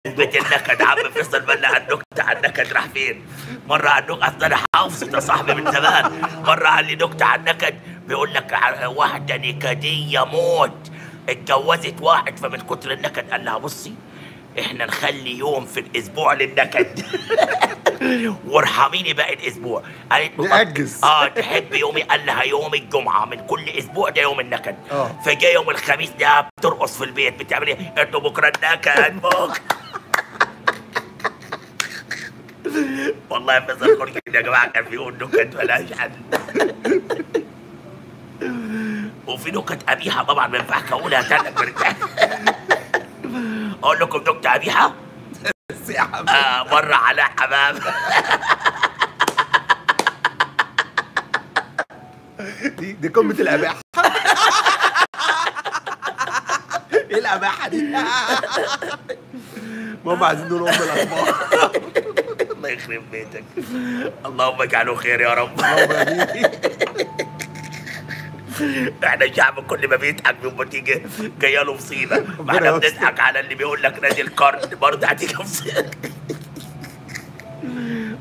بيت النكد عم فيصل بلغ النكتة عن النكد راح فين؟ مرة عن النكت أصل أنا حافظ ده صاحبي من زمان، مرة قال لي نكتة عن النكد بيقول لك ع- واحدة نكدية موت اتجوزت واحد فمن كتر النكد قال لها بصي احنا نخلي يوم في الاسبوع للنكد وارحميني باقي الاسبوع قالت له طب- نأجز. اه تحب يومي قال لها يوم الجمعه من كل اسبوع ده يوم النكد آه. فجاء يوم الخميس ده بترقص في البيت بتعمل ايه؟ قالت له بكره النكد بكره والله فيصل خرج يا جماعه كان بيقول نكت ملهاش حل وفي نكت قبيحه طبعا ما ينفعش اقولها تاني مرتاح اقول لكم نكته قبيحه بس يا عم آه مره على حمام دي دي قمه الاباحه ايه الاباحه دي ماما عايزين نقول ام الاخبار الله يخرب بيتك اللهم اجعله خير يا رب اللهم امين احنا الشعب كل ما بيضحك بيبقى تيجي جايه له مصيبه ما ربنا احنا يستر. بنضحك على اللي بيقول لك نادي القرن برضه هتيجي مصيبه